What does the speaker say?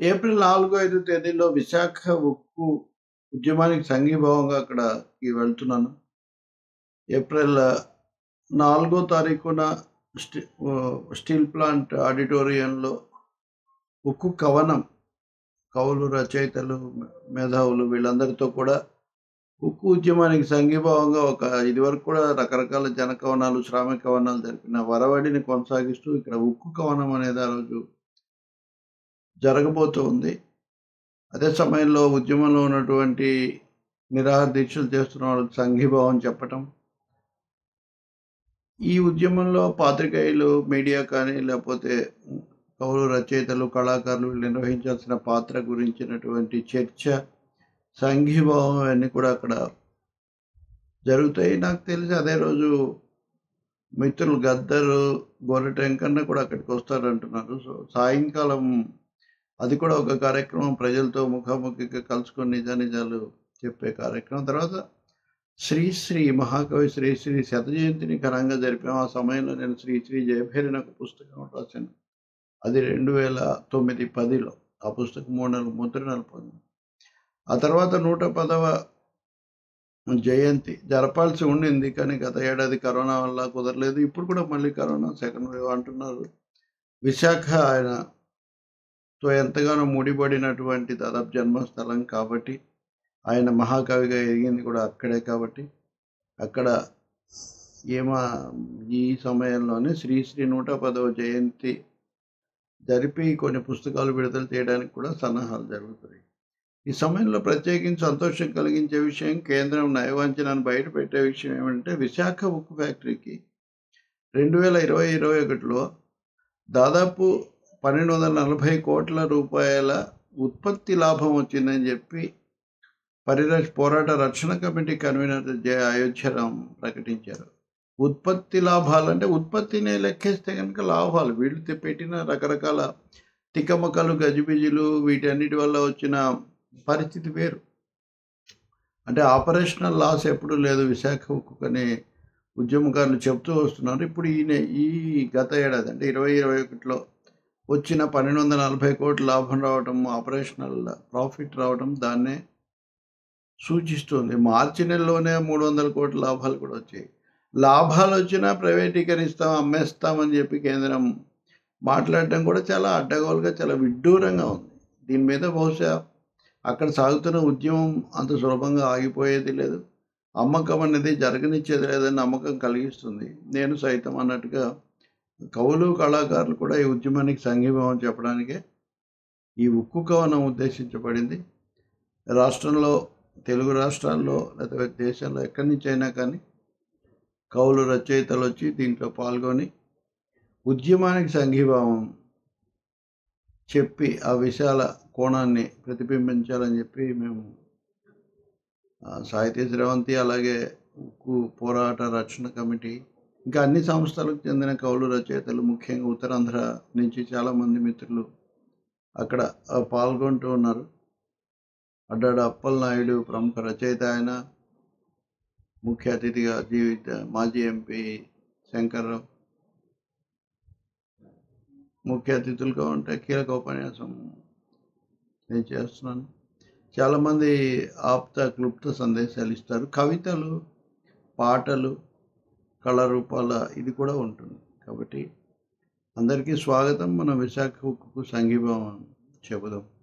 April నాలుగు ఐదు తేదీలో విశాఖ ఉక్కు ఉద్యమానికి సంఘీభావంగా అక్కడికి వెళ్తున్నాను ఏప్రిల్ నాలుగో తారీఖున స్టీ స్టీల్ ప్లాంట్ ఆడిటోరియంలో ఉక్కు కవనం కవులు రచయితలు మేధావులు వీళ్ళందరితో కూడా ఉక్కు ఉద్యమానికి సంఘీభావంగా ఒక ఇదివరకు కూడా రకరకాల జన కవనాలు శ్రామిక కవనాలు జరిపిన వరవడిని కొనసాగిస్తూ ఇక్కడ ఉక్కు కవనం అనేది ఆ రోజు జరగబోతూ ఉంది అదే సమయంలో ఉద్యమంలో ఉన్నటువంటి నిరాహార దీక్షలు చేస్తున్న వాళ్ళకి సంఘీభావం చెప్పటం ఈ ఉద్యమంలో పాత్రికేయులు మీడియా కానీ లేకపోతే కవులు రచయితలు కళాకారులు వీళ్ళు నిర్వహించాల్సిన పాత్ర గురించినటువంటి చర్చ సంఘీభావం అన్నీ కూడా అక్కడ జరుగుతాయి నాకు తెలిసి అదే రోజు మిత్రులు గద్దరు గొర్రె టెంకన్న కూడా అక్కడికి వస్తారంటున్నారు సో సాయంకాలం అది కూడా ఒక కార్యక్రమం ప్రజలతో ముఖాముఖిగా కలుసుకొని నిజ నిజాలు చెప్పే కార్యక్రమం తర్వాత శ్రీశ్రీ మహాకవి శ్రీశ్రీ శత జయంతిని ఘనంగా జరిపాం ఆ సమయంలో నేను శ్రీశ్రీ జయభేరి నాకు పుస్తకం రాశాను అది రెండు వేల తొమ్మిది పదిలో ఆ పుస్తకం మూడు నెలలు ముద్రణలు పొందింది ఆ తర్వాత నూట పదవ జయంతి జరపాల్సి ఉండింది కానీ గత ఏడాది కరోనా వల్ల కుదరలేదు ఇప్పుడు కూడా మళ్ళీ కరోనా సెకండ్ వేవ్ అంటున్నారు విశాఖ ఆయనతో ఎంతగానో ముడిపడినటువంటి దాదాపు జన్మస్థలం కాబట్టి ఆయన మహాకవిగా ఎదిగింది కూడా అక్కడే కాబట్టి అక్కడ ఏమా ఈ సమయంలోనే శ్రీశ్రీ నూట పదవ జయంతి జరిపి కొన్ని పుస్తకాలు విడుదల చేయడానికి కూడా సన్నాహాలు జరుగుతాయి ఈ సమయంలో ప్రత్యేకించి సంతోషం కలిగించే విషయం కేంద్రం నయవంచనాన్ని బయట పెట్టే విషయం ఏమంటే విశాఖ ఉక్కు ఫ్యాక్టరీకి రెండు వేల ఇరవై ఇరవై ఒకటిలో దాదాపు పన్నెండు వందల నలభై కోట్ల రూపాయల ఉత్పత్తి లాభం వచ్చిందని చెప్పి పరిరక్ష పోరాట రక్షణ కమిటీ కన్వీనర్ జే అయోధ్యరామ్ ప్రకటించారు ఉత్పత్తి లాభాలు అంటే ఉత్పత్తిని లెక్కేస్తే కనుక లాభాలు వీళ్ళు పెట్టిన రకరకాల తికమకలు గజిబిజిలు వీటన్నిటి వల్ల వచ్చిన పరిస్థితి వేరు అంటే ఆపరేషనల్ లాస్ ఎప్పుడు లేదు విశాఖ ఉక్కుని ఉద్యమకారులు చెప్తూ వస్తున్నారు ఇప్పుడు ఈయన ఈ గత ఏడాది అంటే ఇరవై ఇరవై ఒకటిలో వచ్చిన పన్నెండు వందల నలభై కోట్ల లాభం రావటం ఆపరేషనల్ ప్రాఫిట్ రావడం దాన్నే సూచిస్తుంది మార్చి నెలలోనే మూడు వందల కోట్ల లాభాలు కూడా వచ్చాయి లాభాలు వచ్చినా ప్రైవేటీకరిస్తాం అమ్మేస్తామని చెప్పి కేంద్రం మాట్లాడటం కూడా చాలా అడ్డగోలుగా చాలా విడ్డూరంగా ఉంది దీని మీద బహుశా అక్కడ సాగుతున్న ఉద్యమం అంత సులభంగా ఆగిపోయేది లేదు అమ్మకం అనేది జరగనిచ్చేది లేదని నమ్మకం కలిగిస్తుంది నేను సైతం అన్నట్టుగా కవులు కళాకారులు కూడా ఈ ఉద్యమానికి సంఘీభావం చెప్పడానికే ఈ ఉక్కు కవనం ఉద్దేశించబడింది రాష్ట్రంలో తెలుగు రాష్ట్రాల్లో లేదా దేశంలో ఎక్కడి నుంచి అయినా కానీ కవులు రచయితలు వచ్చి దీంట్లో పాల్గొని ఉద్యమానికి సంఘీభావం చెప్పి ఆ విశాల కోణాన్ని ప్రతిబింబించాలని చెప్పి మేము సాహితీ శ్రవంతి అలాగే ఉక్కు పోరాట రక్షణ కమిటీ ఇంకా అన్ని సంస్థలకు చెందిన కవులు రచయితలు ముఖ్యంగా ఉత్తరాంధ్ర నుంచి చాలామంది మిత్రులు అక్కడ పాల్గొంటూ ఉన్నారు అడ్డాడ అప్పల్ నాయుడు ప్రముఖ రచయిత ఆయన ముఖ్య అతిథిగా జీవిత మాజీ ఎంపీ శంకర్రావు ముఖ్య అతిథులుగా ఉంటే కీలక ఉపన్యాసం నేను చేస్తున్నాను చాలామంది ఆప్త క్లుప్త సందేశాలు ఇస్తారు కవితలు పాటలు కళారూపాల ఇది కూడా ఉంటుంది కాబట్టి అందరికీ స్వాగతం మన విశాఖకు సంఘీభావం చెబుదాం